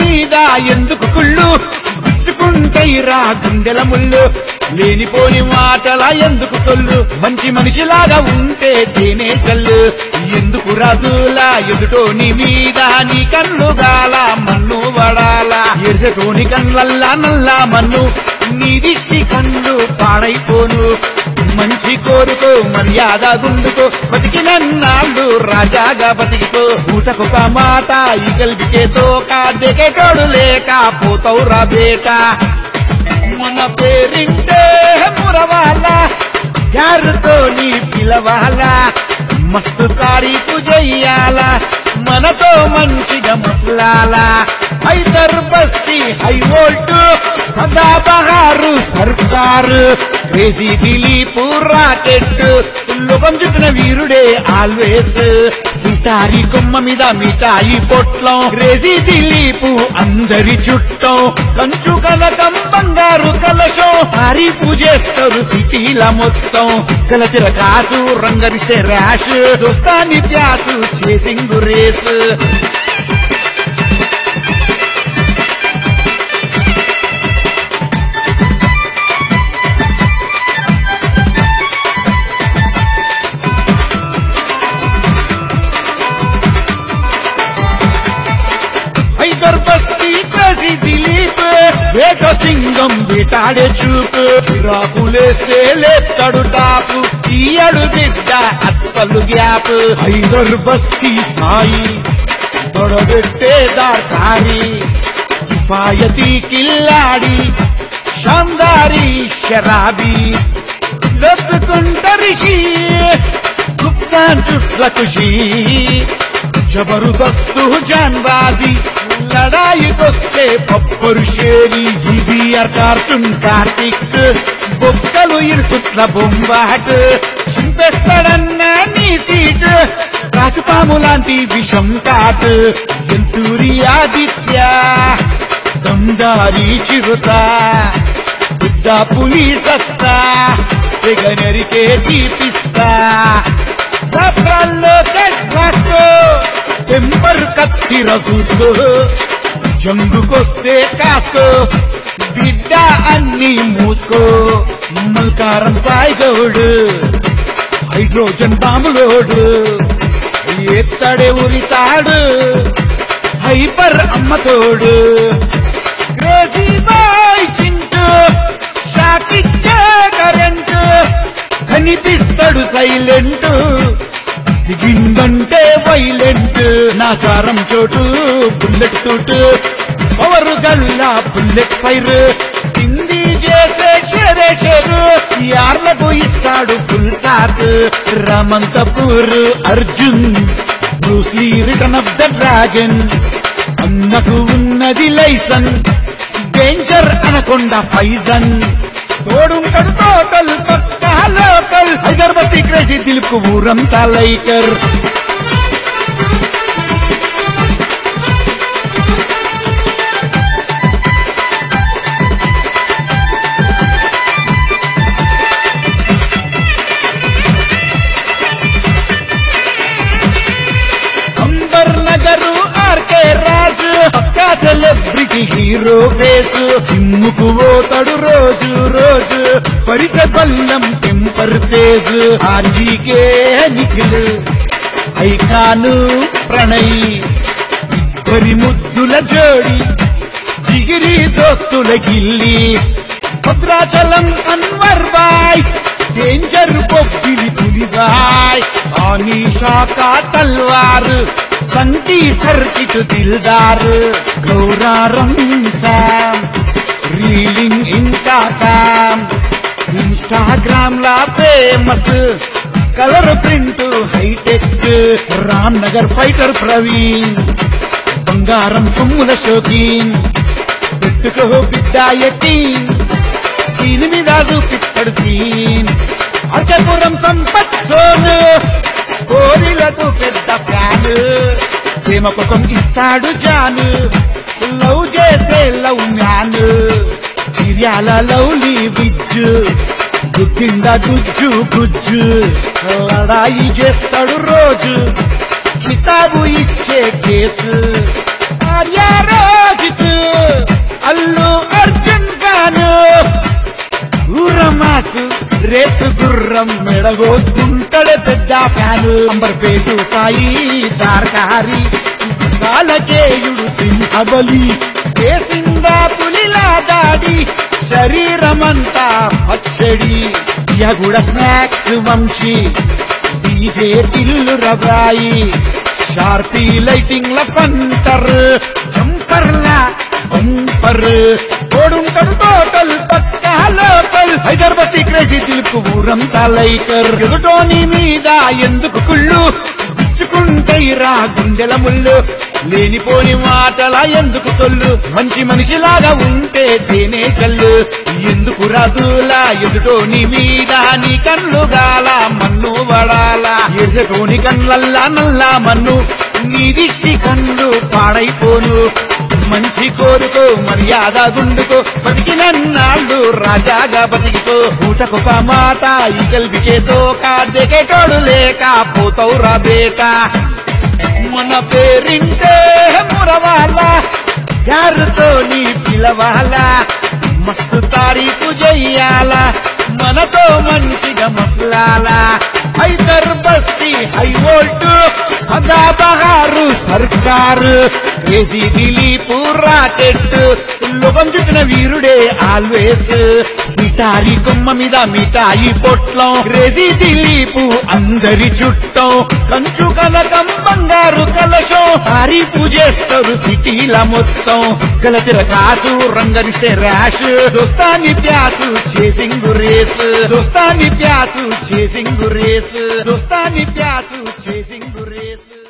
మీద ఎందుకు కుళ్ళు గుచ్చుకుంటైరా గుండెల ముళ్ళు లేనిపోని మాటల ఎందుకు సొల్లు మంచి మనిషిలాగా ఉంటే తేనే చల్లు ఎందుకు రాజులా ఎదుటోని మీద నీ కన్ను గాల మన్ను వడాలా ఎరుటోని కళ్ళల్లా నల్లా మన్ను నీ దిష్టి కన్ను పాడైపోను మంచి కోరుకో మర్యాద గుండుకో బతికినన్నాళ్ళు రాజాగా బతికితో ఊటకొక మాట ఈగల్దికే తోక దిగేటోడు లేక పోతావు రా బేట మన పేరింటే మురవాల యారుతో నీ పిలవాల మస్తు తారీఫు చెయ్యాల మనతో మంచిగా మసలాల హైదర్ బస్తీ హై వోల్ట్ సదా బహారు సర్కారు క్రేజీ దిలీప్ రాకెట్ లోకం చుట్టిన వీరుడే ఆల్వేస్ సితారి కొమ్మ మీద మిఠాయి పొట్లం క్రేజీ దిలీపు అందరి చుట్టం కంచు కనకం బంగారు కలశం తారీఫు చేస్తారు సిటీల మొత్తం కలచిర కాసు రంగరిసే ర్యాష్ దోస్తాని ప్యాసు చేసింగ్ రేస్ హైదర్ బస్తీ కసి దిలీప్ వేట సింగం వేటాడే చూపు రాకులేస్తే లేస్తాడు టాపు తీయడు బిడ్డ అస్సలు గ్యాప్ హైదర్ బస్తీ సాయి తొడబెట్టే దార్కారి కిఫాయతీ కిల్లాడి షాందారి షరాబీ దత్తుకుంటరిషి नुकसान चुटला खुशी జబరుదస్తు జాన్బాజీ లడాయి కొస్తే పప్పరు షేరి ఇది కార్టూన్ కార్తిక్ బొక్కలు ఇరుసుట్ల బొంబాట్ చింపేస్తాడన్న నీ సీట్ రాజపాము లాంటి విషం కాట్ ఎంతూరి ఆదిత్య దొందారి చిరుత బుద్ధ పులి సత్తా తెగ నరికే తీపిస్తా రాత్రాల్లో కట్రాక్కో టెంపర్ కత్తి రసూతో జంగుకొస్తే కాసుకో బిడ్డ అన్ని మూసుకో మల్కారం సాయిగౌడు హైడ్రోజన్ బాంబులోడు ఎత్తడే ఉరితాడు హైపర్ అమ్మతోడు క్రేజీ బాయ్ చింటూ షాకిచ్చే కరెంటు కనిపిస్తాడు సైలెంట్ దిగిందంటే వైలెంట్ నాచారం చోటు బుల్లెట్ తోటు పవరు గల్లా బుల్లెట్ ఫైర్ హిందీ చేసే షరే షరు యార్లకు ఇస్తాడు ఫుల్ సాత్ Ramanthapur Arjun Bruce Lee Return of the Dragon అన్నకు ఉన్నది లైసన్ డేంజర్ అనకొండ ఫైజన్ తోడుంటాడు టోటల్ పక్కా లోకల్ హైదరాబాద్ క్రేజీ దిలుపు ఊరంతా లైకర్ అంబర్ నగరు ఆర్కే రాజు పక్కా సెలబ్రిటీ హీరో ఫేస్ సిమ్ముకు పోతాడు రోజు రోజు పరిస బల్లం టెంపర్ తేజ్ ఆర్జీకే నిఖిల్ ఐకాను ప్రణయ్ ఇద్దరి ముద్దుల జోడి జిగిరి దోస్తుల గిల్లి భద్రాచలం అన్వర్ బాయ్ డేంజర్ బొబ్బిలి పులిబాయ్ ఆనీ షాకా తల్వార్ సంటి సర్కిట్ దిల్దార్ గౌరారం శామ్ రీలింగ్ ఇంకా కామ్ ఇన్స్టాగ్రామ్ లా famous colour print hitech Ram Nagar fighter Praveen బంగారం సొమ్ముల షోకీన్ పెట్టుకో బిడ్డ ఎటీన్ సీన్ మీద చూపిస్తాడు సీన్ అర్జపురం సంపత్ జోన్ కోరిలకు పెద్ద ఫ్యాన్ ప్రేమ కోసం ఇస్తాడు జాను లవ్ చేసే లవ్ మ్యాన్ చిర్యాల లవ్లీ విజ్ గుద్దింద గుజ్జు గుజ్జు లడాయి చేస్తాడు రోజు కితాబు ఇచ్చే కేసు ఆర్య రోహిత్ అల్లు అర్జున్ ఖాన్ ఊరమాకు రేసు గుర్రం మెడగోసుకుంటాడు పెద్ద ఫ్యాను అంబర్పేటు సాయి దార్కారి కాలకేయుడు సింహబలి వేసిందా పులిలా దాడి శరీరమంతా పచ్చడి యగుడ స్నాక్స్ వంశీ డీజే టిల్లు రబాయి షార్పీ లైటింగ్ ల పంటర్ జంపర్లా బంపర్ ఓడుంటాడు టోటల్ పక్కా లోకల్ హైదరాబాద్ క్రేజీ తిలుకు ఊరంతా లైకర్ ఎదుటోని మీద ఎందుకు కుళ్ళు గుచ్చుకుంటైరా గుండెల ముళ్ళు లేనిపోని మాటల ఎందుకు సొల్లు మంచి మనిషిలాగా ఉంటే తేనే చల్లు ఎందుకు రాదులా ఎదుటోని మీద నీ కళ్ళు గాల మన్ను వడాలా ఎదుటోని కళ్ళల్లా నల్లా మన్ను నీ దిష్టి కళ్ళు పాడైపోను మంచి కోరుకో మర్యాద గుండుకో బతికినన్నాళ్ళు రాజాగా బతికితో ఊటకొక మాట ఈ కల్వికే తోక దిగేటోడు లేక పోతవురా బేట మన పేరింటే మురవాల యారుతో నీ పిలవాల మస్తు తారీఖు చెయ్యాల మనతో మంచిగా మసలాల హైదర్ బస్తీ హై వోల్ట్ అదా బహారు సర్కారు కేసీ దిలీపు రాకెట్ లోకం చుట్టిన వీరుడే ఆల్వేస్ మిఠాయి కొమ్మ మీద మిఠాయి పొట్లం క్రేజీ దిలీపు అందరి చుట్టం కంచు కనకం బంగారు కలశం తారీఫు చేస్తారు సిటీల మొత్తం గలతిర కాసు రంగరిస్తే ర్యాష్ దోస్తాని ప్యాసు చేసింగు రేస్ దోస్తాని ప్యాసు చేసింగు రేస్ దోస్తాని ప్యాసు చేసింగు రేస్